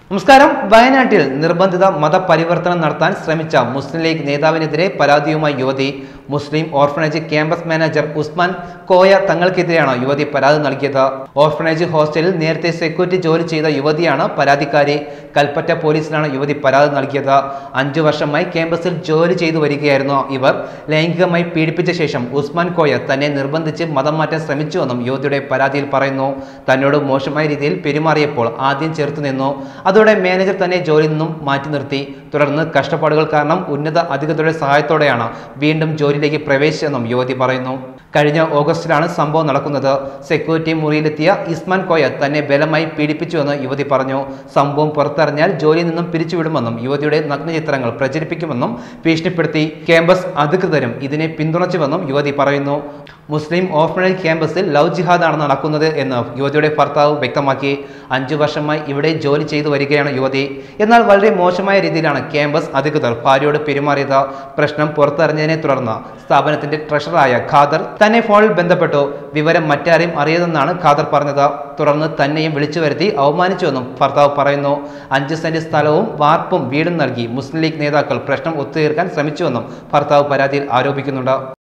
നമസ്കാരം വയനാട്ടിൽ നിർബന്ധിത മതപരിവർത്തനം നടത്താൻ ശ്രമിച്ച മുസ്ലിം ലീഗ് നേതാവിനെതിരെ പരാതിയുമായി യുവതി Muslim orphanage campus manager Usman Koya തങ്ങൾക്കെതിരെയാണ് യുവതി പരാതി നൽകിയത് ഓർഫനേജ് ഹോസ്റ്റലിൽ നേരത്തെ സെക്യൂരിറ്റി ജോലി ചെയ്ത യുവതിയാണ് പരാതിക്കാരി കൽപ്പറ്റ പോലീസിലാണ് യുവതി പരാതി നൽകിയത് അഞ്ചു വർഷമായി ക്യാമ്പസിൽ ജോലി ചെയ്തു വരികയായിരുന്നു ഇവർ ലൈംഗികമായി പീഡിപ്പിച്ച ശേഷം ഉസ്മാൻ കോയ തന്നെ നിർബന്ധിച്ച് മതം മാറ്റാൻ ശ്രമിച്ചുവെന്നും യുവതിയുടെ പരാതിയിൽ പറയുന്നു തന്നോട് മോശമായ രീതിയിൽ പെരുമാറിയപ്പോൾ ആദ്യം ചേർത്ത് നിന്നു അതോടെ മാനേജർ തന്നെ ജോലിയിൽ നിന്നും മാറ്റി നിർത്തി തുടർന്ന് കഷ്ടപ്പാടുകൾ കാരണം ഉന്നത അധികൃതരുടെ സഹായത്തോടെയാണ് വീണ്ടും ജോലിയിലേക്ക് പ്രവേശിച്ചെന്നും യുവതി പറയുന്നു കഴിഞ്ഞ ഓഗസ്റ്റിലാണ് സംഭവം നടക്കുന്നത് സെക്യൂരിറ്റി മുറിയിലെത്തിയ ഇസ്മാൻ കോയ തന്നെ ബലമായി പീഡിപ്പിച്ചുവെന്ന് യുവതി പറഞ്ഞു സംഭവം പുറത്തറിഞ്ഞാൽ ജോലിയിൽ നിന്നും പിരിച്ചുവിടുമെന്നും യുവതിയുടെ നഗ്നചിത്രങ്ങൾ പ്രചരിപ്പിക്കുമെന്നും ഭീഷണിപ്പെടുത്തി ക്യാമ്പസ് അധികൃതരും ഇതിനെ പിന്തുണച്ചുവെന്നും യുവതി പറയുന്നു മുസ്ലിം ഓർഫനേജ് ക്യാമ്പസിൽ ലവ് ജിഹാദാണ് നടക്കുന്നത് എന്ന് യുവതിയുടെ ഭർത്താവ് വ്യക്തമാക്കി അഞ്ചു വർഷമായി ഇവിടെ ജോലി ചെയ്തു വരികയാണ് യുവതി എന്നാൽ വളരെ മോശമായ രീതിയിലാണ് ക്യാമ്പസ് അധികൃതർ ഭാര്യയോട് പെരുമാറിയത് പ്രശ്നം പുറത്തറിഞ്ഞതിനെ തുടർന്ന് സ്ഥാപനത്തിന്റെ ട്രഷററായ ഖാദർ തന്നെ ഫോണിൽ ബന്ധപ്പെട്ടു വിവരം മറ്റാരെയും അറിയതെന്നാണ് ഖാദർ പറഞ്ഞത് തുടർന്ന് തന്നെയും വിളിച്ചു വരുത്തി അവമാനിച്ചുവെന്നും ഭർത്താവ് പറയുന്നു അഞ്ച് സെന്റ് സ്ഥലവും വാർപ്പും വീടും നൽകി മുസ്ലിം ലീഗ് നേതാക്കൾ പ്രശ്നം ഒത്തുതീർക്കാൻ ശ്രമിച്ചുവെന്നും ഭർത്താവ് പരാതിയിൽ ആരോപിക്കുന്നുണ്ട്